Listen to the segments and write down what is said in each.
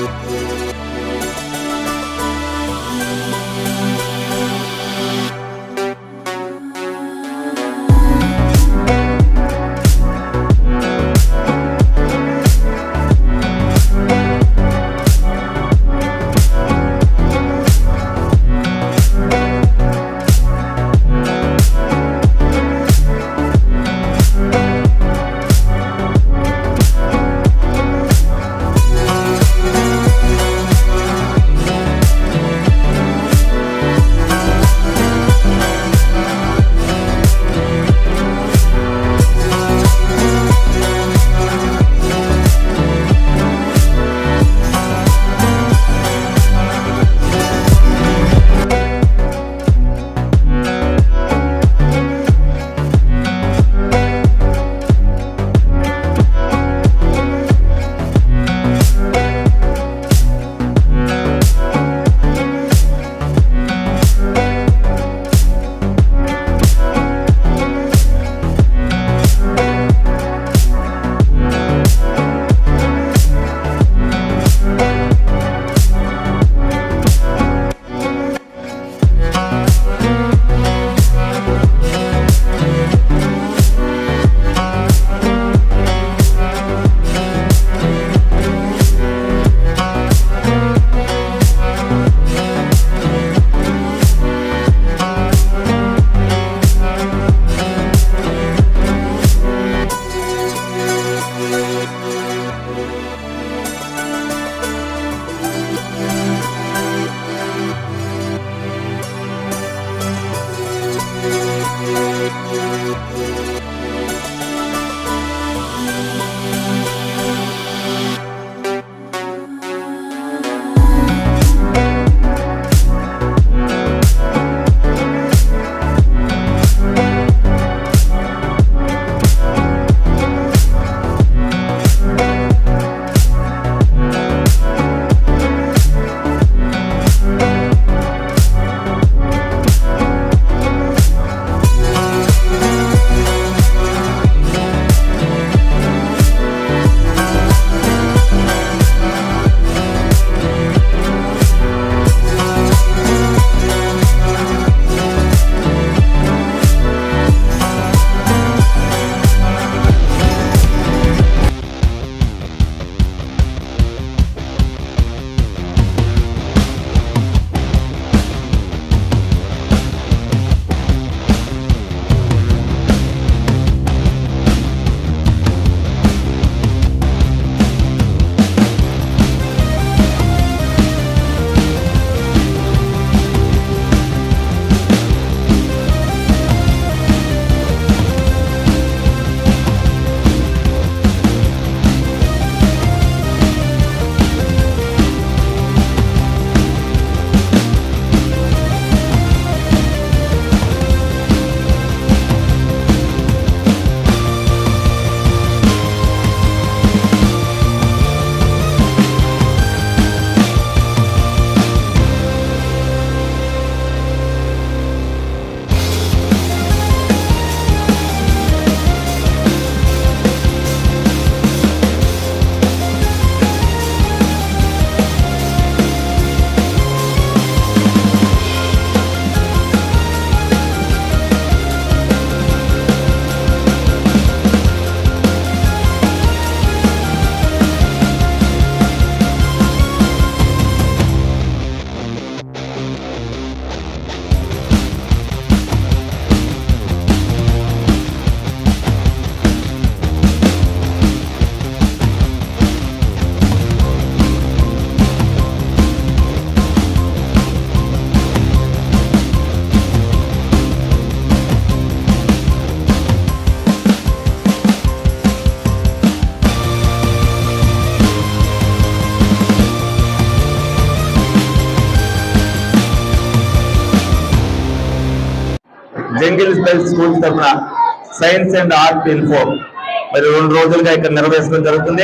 jungle స్పెల్ school తరఫున science and art info మరి రెండు రోజులుగా ఇక్కడ నిర్వహించడం జరుగుతుంది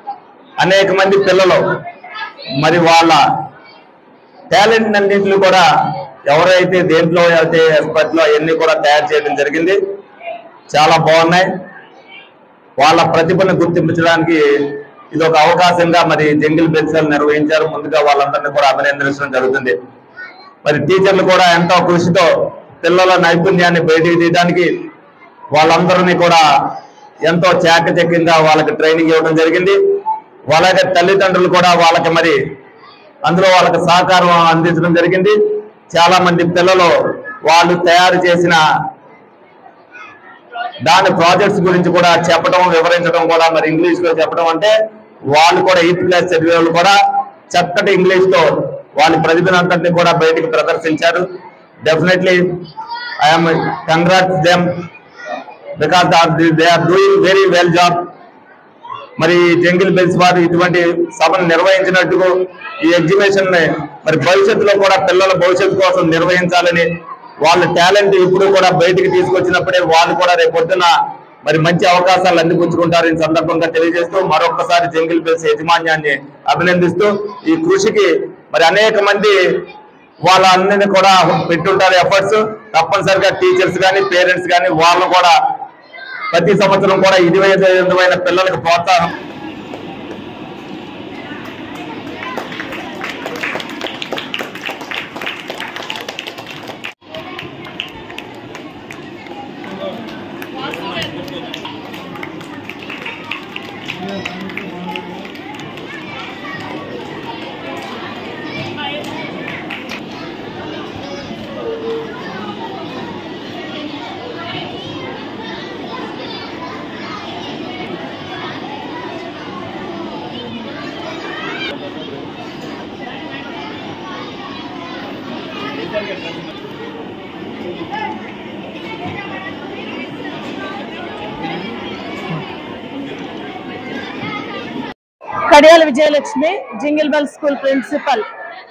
అనేక మంది పిల్లలు మరి వాళ్ళ టాలెంట్ అన్నింటిని కూడా ఎవరైతే దేంట్లో అయితే ఎక్స్పర్ట్లో అవన్నీ కూడా తయారు చేయడం జరిగింది చాలా బాగున్నాయి వాళ్ళ ప్రతిభను గుర్తించడానికి ఇది ఒక అవకాశంగా మరి జంగిల్ బెల్సల్ నిర్వహించారు ముందుగా వాళ్ళందరినీ కూడా అభినందించడం జరుగుతుంది మరి టీచర్లు కూడా ఎంతో కృషితో పిల్లల నైపుణ్యాన్ని బయటికి తీయడానికి వాళ్ళందరినీ కూడా ఎంతో చాకచక్యంగా వాళ్ళకి ట్రైనింగ్ ఇవ్వడం జరిగింది అలాగే తల్లిదండ్రులు కూడా వాళ్ళకి మరి అందులో వాళ్ళకి సహకారం అందించడం జరిగింది చాలా మంది పిల్లలు వాళ్ళు తయారు చేసిన దాని ప్రాజెక్ట్స్ గురించి కూడా చెప్పడం వివరించడం కూడా మరి ఇంగ్లీష్ లో చెప్పడం అంటే వాళ్ళు కూడా ఎయిత్ క్లాస్ చదివే వాళ్ళు కూడా చక్కటి ఇంగ్లీష్ తో వాళ్ళ ప్రతిభనంతటిని కూడా బయటికి ప్రదర్శించారు definitely I'm congrats them because they are doing very well job మరి జంగిల్ బెల్స్ వారు ఇటువంటి సభను నిర్వహించినట్టుకు ఈ ఎగ్జిబిషన్ ని మరి భవిష్యత్తులో కూడా పిల్లల భవిష్యత్తు కోసం నిర్వహించాలని వాళ్ళ టాలెంట్ ఇప్పుడు కూడా బయటికి తీసుకొచ్చినప్పుడే వాళ్ళు కూడా రేపు పొద్దున మరి మంచి అవకాశాలు అందిపుచ్చుకుంటారు ఈ సందర్భంగా తెలియజేస్తూ మరొకసారి జంగిల్ బెల్స్ యజమాన్యాన్ని అభినందిస్తూ ఈ కృషికి మరి అనేక మంది వాళ్ళ అన్ని కూడా పెట్టుంటారు ఎఫర్ట్స్ తప్పనిసరిగా టీచర్స్ కానీ పేరెంట్స్ కానీ వాళ్ళు కూడా ప్రతి సంవత్సరం కూడా ఇది విధమైన పిల్లలకు ప్రోత్సాహం Kadiyala Vijayalakshmi jingle bell school principal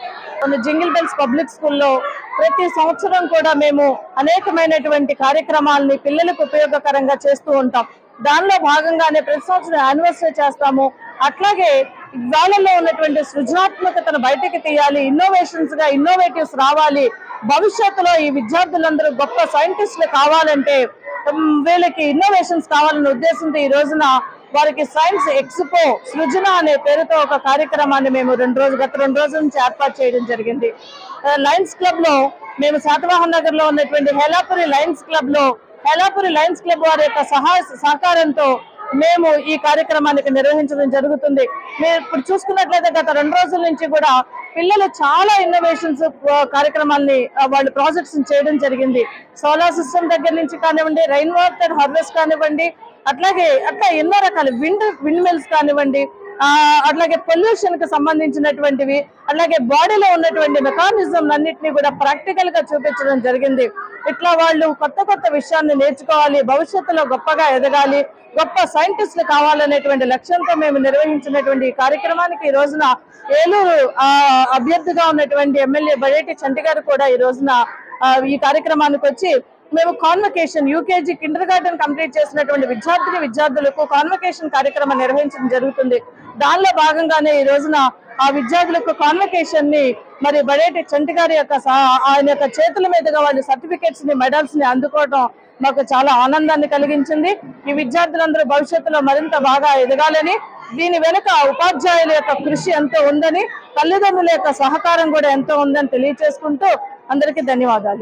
మన జింగిల్ బెల్స్ పబ్లిక్ స్కూల్లో ప్రతి సంవత్సరం కూడా మేము అనేకమైనటువంటి కార్యక్రమాలని పిల్లలకు ఉపయోగకరంగా చేస్తూ ఉంటాం దానిలో భాగంగానే ప్రతి సంవత్సరం యానివర్సరీ చేస్తాము అట్లాగే వాళ్ళలో ఉన్నటువంటి సృజనాత్మకతను బయటకు తీయాలి ఇన్నోవేషన్స్ గా ఇన్నోవేటివ్స్ రావాలి భవిష్యత్తులో ఈ విద్యార్థులందరూ గొప్ప సైంటిస్టులు కావాలంటే ఉమ్, వీళ్ళకి ఇన్నోవేషన్స్ కావాలనే ఉద్దేశంతో ఈ రోజున వారికి సైన్స్ ఎక్స్పో సృజన అనే పేరుతో ఒక కార్యక్రమాన్ని మేము రెండు రోజులు గత రెండు రోజుల నుంచి ఏర్పాటు చేయడం జరిగింది ఆ, లయన్స్ క్లబ్ లో మేము శాతవాహన్ నగర్ లో ఉన్నటువంటి హేలాపురి లయన్స్ క్లబ్ లో హేలాపురి లయన్స్ క్లబ్ వారి యొక్క సహాయ సహకారంతో మేము ఈ కార్యక్రమానికి నిర్వహించడం జరుగుతుంది మీరు ఇప్పుడు చూసుకున్నట్లయితే గత రెండు రోజుల నుంచి కూడా పిల్లలు చాలా ఇన్నోవేషన్స్ కార్యక్రమాల్ని ఆ, వాళ్ళు ప్రాజెక్ట్స్ చేయడం జరిగింది సోలార్ సిస్టమ్ దగ్గర నుంచి కానివ్వండి రైన్ వాటర్ హార్వెస్ట్ కానివ్వండి అట్లాగే అట్లా ఎన్నో రకాల విండ్ విండ్ మిల్స్ కానివ్వండి ఆ, అట్లాగే పొల్యూషన్ కి సంబంధించినటువంటివి అలాగే బాడీలో ఉన్నటువంటి మెకానిజం అన్నిటిని కూడా ప్రాక్టికల్ గా చూపించడం జరిగింది ఇట్లా వాళ్ళు కొత్త కొత్త విషయాన్ని నేర్చుకోవాలి భవిష్యత్తులో గొప్పగా ఎదగాలి గొప్ప సైంటిస్టులు కావాలనేటువంటి లక్ష్యంతో మేము నిర్వహించినటువంటి ఈ కార్యక్రమానికి ఈ రోజున ఏలూరు ఆ, అభ్యర్థిగా ఉన్నటువంటి ఎమ్మెల్యే బడేటి చంటి గారు కూడా ఈ రోజున ఆ, ఈ కార్యక్రమానికి వచ్చి మేము convocation UKG kindergarten complete చేసినటువంటి విద్యార్థిని విద్యార్థులకు కాన్వకేషన్ కార్యక్రమం నిర్వహించడం జరుగుతుంది దానిలో భాగంగానే ఈ రోజున ఆ విద్యార్థులకు కాన్వకేషన్ ని మరి బడేటి చంటి గారి యొక్క సహా- ఆయన యొక్క చేతుల మీదుగా వాళ్ళు సర్టిఫికేట్స్ ని మెడల్స్ ని అందుకోవడం మాకు చాలా ఆనందాన్ని కలిగించింది ఈ విద్యార్థులందరూ భవిష్యత్తులో మరింత బాగా ఎదగాలని దీని వెనుక ఉపాధ్యాయుల యొక్క కృషి ఎంతో ఉందని తల్లిదండ్రుల యొక్క సహకారం కూడా ఎంతో ఉందని తెలియజేసుకుంటూ అందరికీ ధన్యవాదాలు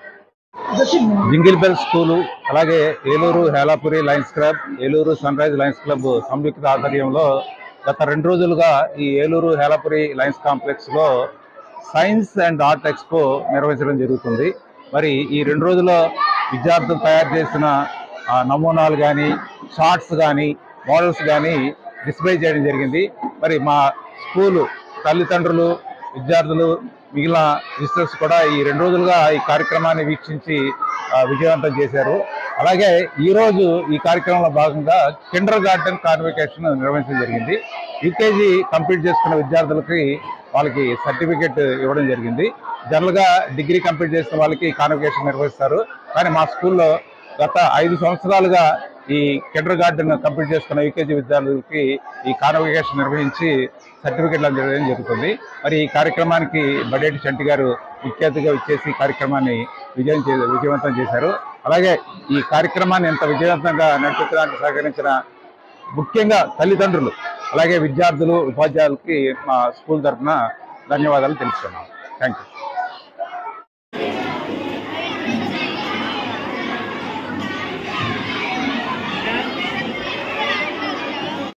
జింగిల్ బెల్ స్కూలు అలాగే Eluru Helapuri lions club Eluru sunrise lions club సంయుక్త ఆధ్వర్యంలో గత రెండు రోజులుగా ఈ ఏలూరు హేలాపురి లయన్స్ కాంప్లెక్స్ లో సైన్స్ అండ్ ఆర్ట్ ఎక్స్పో నిర్వహించడం జరుగుతుంది మరి ఈ రెండు రోజుల్లో విద్యార్థులు తయారు చేసిన ఆ, నమూనాలు కానీ షార్ట్స్ కానీ మోడల్స్ కానీ డిస్ప్లే చేయడం జరిగింది మరి మా స్కూలు తల్లిదండ్రులు విద్యార్థులు మిగిలిన విజిటర్స్ కూడా ఈ రెండు రోజులుగా ఈ కార్యక్రమాన్ని వీక్షించి ఆ, విజయవంతం చేశారు అలాగే ఈ రోజు ఈ కార్యక్రమంలో భాగంగా కిండర్ గార్డెన్ కాన్వికేషన్ నిర్వహించడం జరిగింది యూకేజీ కంప్లీట్ చేసుకున్న విద్యార్థులకి వాళ్ళకి సర్టిఫికెట్ ఇవ్వడం జరిగింది జనరల్ గా డిగ్రీ కంప్లీట్ చేసిన వాళ్ళకి కాన్వికేషన్ నిర్వహిస్తారు కానీ మా స్కూల్లో గత ఐదు సంవత్సరాలుగా ఈ కిండర్ గార్డెన్ కంప్లీట్ చేసుకున్న యూకేజీ విద్యార్థులకి ఈ కాన్వికేషన్ నిర్వహించి సర్టిఫికెట్లు అందజేయడం జరుగుతుంది మరి ఈ కార్యక్రమానికి బడేటి చంటి గారు ముఖ్య అతిథిగా ఇచ్చేసి ఈ కార్యక్రమాన్ని విజయం చే విజయవంతం చేశారు అలాగే ఈ కార్యక్రమాన్ని ఎంత విజయవంతంగా నడిపించడానికి సహకరించిన ముఖ్యంగా తల్లిదండ్రులు అలాగే విద్యార్థులు ఉపాధ్యాయులకి మా స్కూల్ తరఫున ధన్యవాదాలు తెలుపుతున్నాం థ్యాంక్ యూ